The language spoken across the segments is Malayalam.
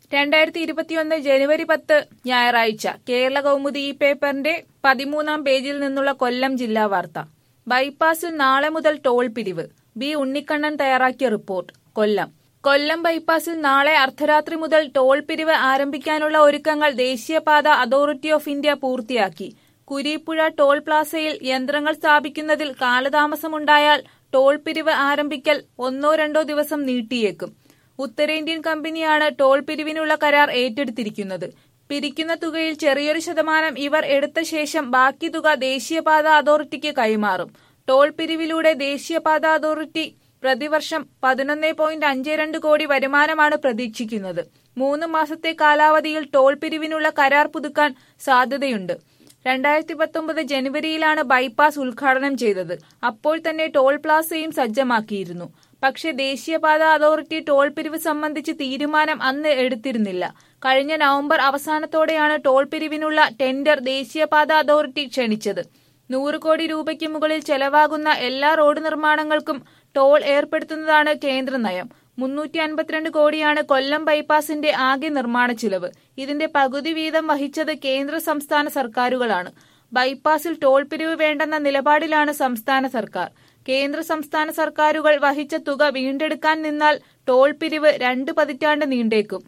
രണ്ടായിരത്തി ഇരുപത്തിയൊന്ന് ജനുവരി പത്ത് ഞായറാഴ്ച കേരള കൗമുദി ഈ പേപ്പറിന്റെ പതിമൂന്നാം പേജിൽ നിന്നുള്ള കൊല്ലം ജില്ലാ വാർത്ത ബൈപ്പാസിൽ നാളെ മുതൽ ടോൾ പിരിവ് ബി ഉണ്ണിക്കണ്ണൻ തയ്യാറാക്കിയ റിപ്പോർട്ട് കൊല്ലം കൊല്ലം ബൈപ്പാസിൽ നാളെ അർദ്ധരാത്രി മുതൽ ടോൾ പിരിവ് ആരംഭിക്കാനുള്ള ഒരുക്കങ്ങൾ ദേശീയപാത അതോറിറ്റി ഓഫ് ഇന്ത്യ പൂർത്തിയാക്കി കുരീപ്പുഴ ടോൾ പ്ലാസയിൽ യന്ത്രങ്ങൾ സ്ഥാപിക്കുന്നതിൽ കാലതാമസമുണ്ടായാൽ ടോൾ പിരിവ് ആരംഭിക്കൽ ഒന്നോ രണ്ടോ ദിവസം നീട്ടിയേക്കും ഉത്തരേന്ത്യൻ കമ്പനിയാണ് ടോൾ പിരിവിനുള്ള കരാർ ഏറ്റെടുത്തിരിക്കുന്നത് പിരിക്കുന്ന തുകയിൽ ചെറിയൊരു ശതമാനം ഇവർ എടുത്ത ശേഷം ബാക്കി തുക ദേശീയപാത അതോറിറ്റിക്ക് കൈമാറും ടോൾ പിരിവിലൂടെ ദേശീയപാത അതോറിറ്റി പ്രതിവർഷം പതിനൊന്ന് പോയിന്റ് അഞ്ച് രണ്ട് കോടി വരുമാനമാണ് പ്രതീക്ഷിക്കുന്നത് മൂന്ന് മാസത്തെ കാലാവധിയിൽ ടോൾ പിരിവിനുള്ള കരാർ പുതുക്കാൻ സാധ്യതയുണ്ട് രണ്ടായിരത്തി പത്തൊമ്പത് ജനുവരിയിലാണ് ബൈപ്പാസ് ഉദ്ഘാടനം ചെയ്തത് അപ്പോൾ തന്നെ ടോൾ പ്ലാസയും സജ്ജമാക്കിയിരുന്നു പക്ഷേ ദേശീയപാത അതോറിറ്റി ടോൾ പിരിവ് സംബന്ധിച്ച് തീരുമാനം അന്ന് എടുത്തിരുന്നില്ല കഴിഞ്ഞ നവംബർ അവസാനത്തോടെയാണ് ടോൾ പിരിവിനുള്ള ടെൻഡർ ദേശീയപാത അതോറിറ്റി ക്ഷണിച്ചത് നൂറ് കോടി രൂപയ്ക്ക് മുകളിൽ ചെലവാകുന്ന എല്ലാ റോഡ് നിർമ്മാണങ്ങൾക്കും ടോൾ ഏർപ്പെടുത്തുന്നതാണ് കേന്ദ്ര നയം മുന്നൂറ്റി അൻപത്തിരണ്ട് കോടിയാണ് കൊല്ലം ബൈപ്പാസിന്റെ ആകെ നിർമ്മാണ ചിലവ് ഇതിന്റെ പകുതി വീതം വഹിച്ചത് കേന്ദ്ര സംസ്ഥാന സർക്കാരുകളാണ് ബൈപ്പാസിൽ ടോൾ പിരിവ് വേണ്ടെന്ന നിലപാടിലാണ് സംസ്ഥാന സർക്കാർ കേന്ദ്ര സംസ്ഥാന സർക്കാരുകൾ വഹിച്ച തുക വീണ്ടെടുക്കാൻ നിന്നാൽ ടോൾ പിരിവ് രണ്ട് പതിറ്റാണ്ട് നീണ്ടേക്കും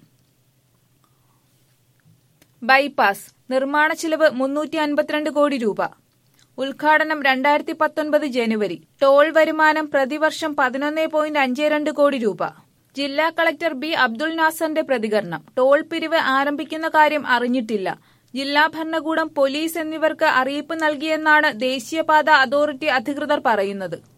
ബൈപ്പാസ് നിർമ്മാണ ചിലവ് മുന്നൂറ്റി അൻപത്തിരണ്ട് കോടി രൂപ ഉദ്ഘാടനം രണ്ടായിരത്തി പത്തൊൻപത് ജനുവരി ടോൾ വരുമാനം പ്രതിവർഷം പതിനൊന്ന് പോയിന്റ് അഞ്ച് രണ്ട് കോടി രൂപ ജില്ലാ കളക്ടർ ബി അബ്ദുൾ നാസറിന്റെ പ്രതികരണം ടോൾ പിരിവ് ആരംഭിക്കുന്ന കാര്യം അറിഞ്ഞിട്ടില്ല ജില്ലാ ഭരണകൂടം പോലീസ് എന്നിവർക്ക് അറിയിപ്പ് നൽകിയെന്നാണ് ദേശീയപാത അതോറിറ്റി അധികൃതർ പറയുന്നത്